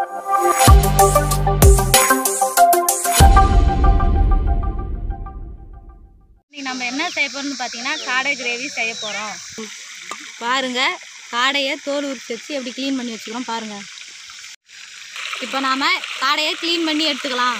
இன்னைக்கு நம்ம என்ன செய்ய போறோம்னு பார்த்தீங்கன்னா காடை கிரேவி செய்ய போகிறோம் பாருங்க காடையை தோல் உரிச்சு வச்சு எப்படி க்ளீன் பண்ணி வச்சுக்கிறோம் பாருங்க இப்போ நாம காடையை க்ளீன் பண்ணி எடுத்துக்கலாம்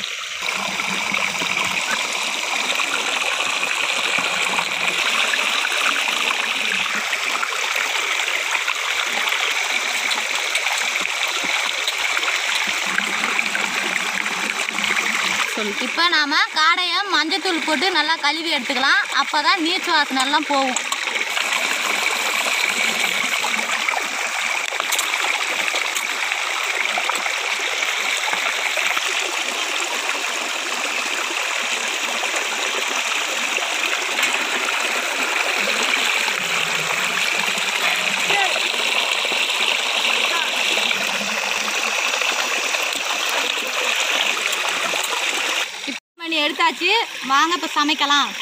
இப்போ நாம காடையை மஞ்சத்தூள் போட்டு நல்லா கழுவி எடுத்துக்கலாம் அப்போ தான் நீச்சு வாசனை எல்லாம் போகும் மணி எடுத்தாச்சு வாங்க இப்போ சமைக்கலாம்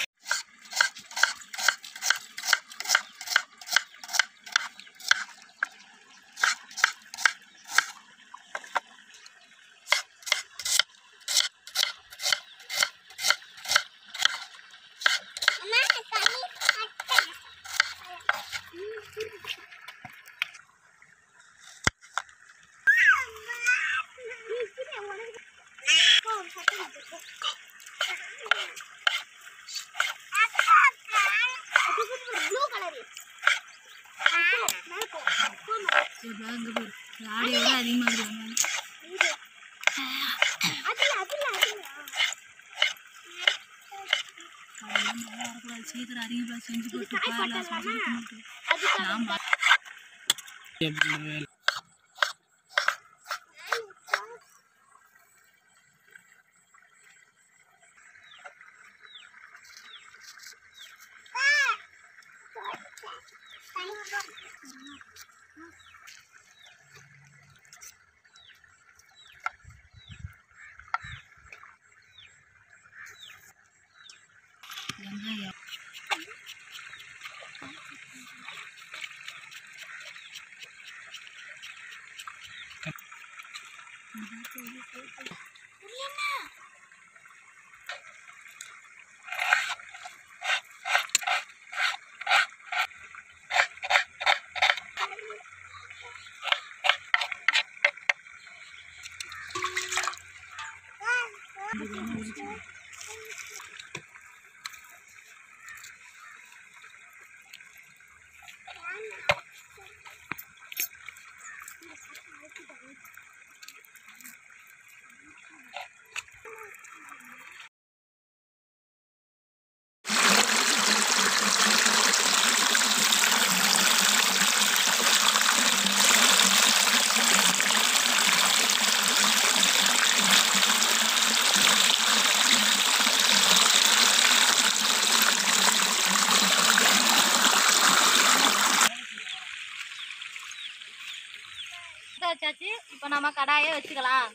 வச்சாச்சு இப்போ நம்ம கடாயை வச்சுக்கலாம்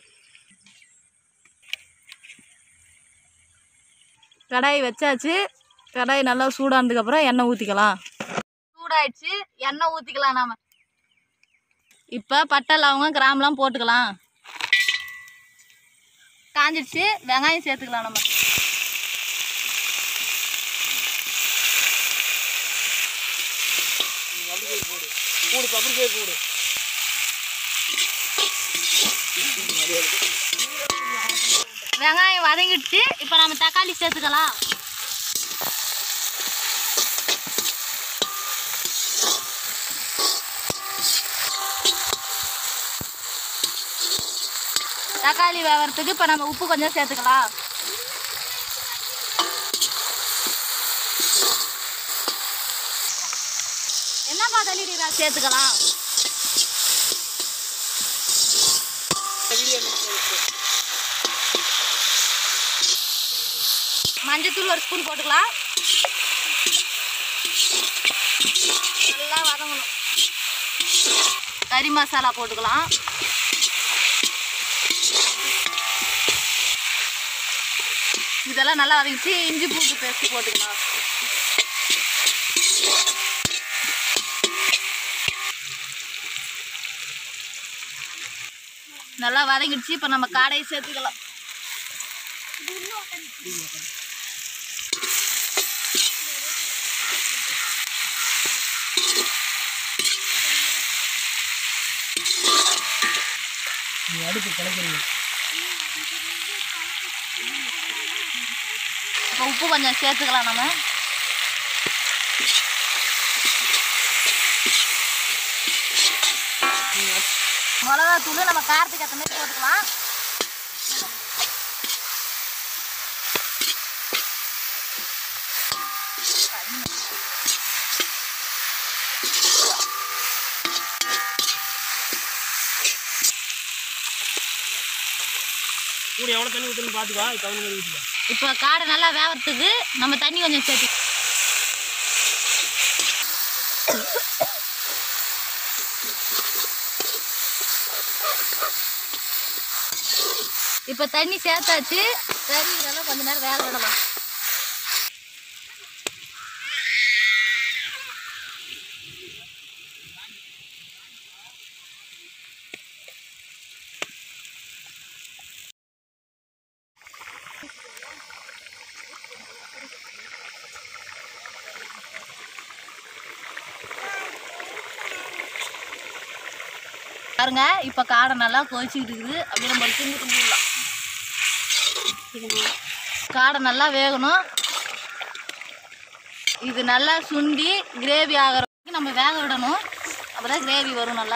கடாய் வச்சாச்சு கடாய் நல்லா சூடானதுக்கப்புறம் எண்ணெய் ஊற்றிக்கலாம் சூடாயிடுச்சு எண்ணெய் ஊற்றிக்கலாம் நாம இப்போ பட்டை லவங்கம் கிராம்பெலாம் போட்டுக்கலாம் காஞ்சிடுச்சு வெங்காயம் சேர்த்துக்கலாம் நம்ம வெங்காயம் வதங்கிடுச்சு இப்போ நம்ம தக்காளி சேர்த்துக்கலாம் தக்காளி வேகிறதுக்கு இப்போ நம்ம உப்பு கொஞ்சம் சேர்த்துக்கலாம் என்னப்பா தள்ளிடுறா சேர்த்துக்கலாம் மஞ்சத்தூள் ஒரு ஸ்பூன் போட்டுக்கலாம் நல்லா வதங்கணும் கறி மசாலா போட்டுக்கலாம் இதெல்லாம் நல்லா வதங்கிச்சு இஞ்சி பூண்டு பேஸ்ட் போட்டுக்கலாம் நல்லா வதங்கிடுச்சு இப்போ நம்ம காடையை சேர்த்துக்கலாம் நீ அடுப்பு கிடைக்கிறீங்க இப்போ உப்பு கொஞ்சம் சேர்த்துக்கலாம் நம்ம மிளகா தூள் நம்ம காரத்துக்கு ஏற்ற மாதிரி போட்டுக்கலாம் கூட எவ்வளோ தண்ணி ஊற்றணும் பார்த்துக்கா தகுந்த மாதிரி ஊற்றிக்கலாம் இப்போ காடை நல்லா வேவறதுக்கு நம்ம தண்ணி கொஞ்சம் சேர்த்து இப்போ தண்ணி சேர்த்தாச்சு சரி இதெல்லாம் கொஞ்ச நேரம் வேக விடலாம் பாருங்க இப்போ காடை நல்லா கொதிச்சுக்கிட்டு இருக்குது அப்படியே நம்ம கிண்டி கிண்டிடலாம் காடை நல்லா வேகணும் இது நல்லா சுண்டி கிரேவி ஆகிற வரைக்கும் நம்ம வேக விடணும் அப்பதான் கிரேவி வரும் நல்லா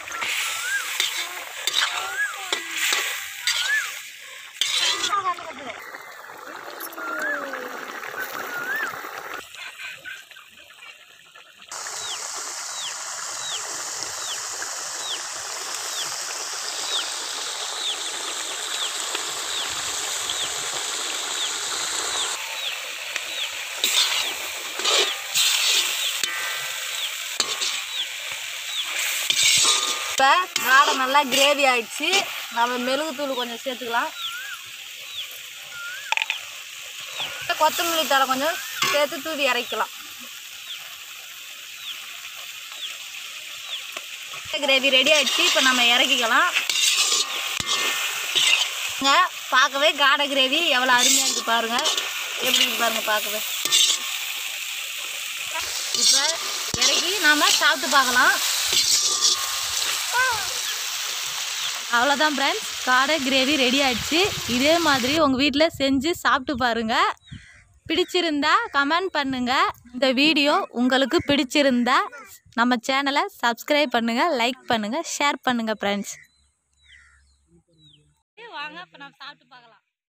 இப்போ காடை நல்லா கிரேவி ஆயிடுச்சு நம்ம மெழுகுத்தூள் கொஞ்சம் சேர்த்துக்கலாம் கொத்தமல்லி தழை கொஞ்சம் சேர்த்து தூவி இறக்கலாம் கிரேவி ரெடி ஆயிடுச்சு இப்போ நம்ம இறக்கிக்கலாம் இங்க பார்க்கவே காடை கிரேவி எவ்வளோ அருமையாக இருக்குது பாருங்க எப்படி இருக்கு பாருங்க பார்க்கவே இப்போ இறக்கி நாம சாப்பிட்டு பார்க்கலாம் அவ்வளோதான் ஃப்ரெண்ட்ஸ் காடை கிரேவி ரெடி ஆயிடுச்சு இதே மாதிரி உங்கள் வீட்டில் செஞ்சு சாப்பிட்டு பாருங்கள் பிடிச்சிருந்தா கமெண்ட் பண்ணுங்கள் இந்த வீடியோ உங்களுக்கு பிடிச்சிருந்தா நம்ம சேனலை சப்ஸ்கிரைப் பண்ணுங்கள் லைக் பண்ணுங்கள் ஷேர் பண்ணுங்கள் ஃப்ரெண்ட்ஸ் வாங்க இப்போ நம்ம சாப்பிட்டு பார்க்கலாம்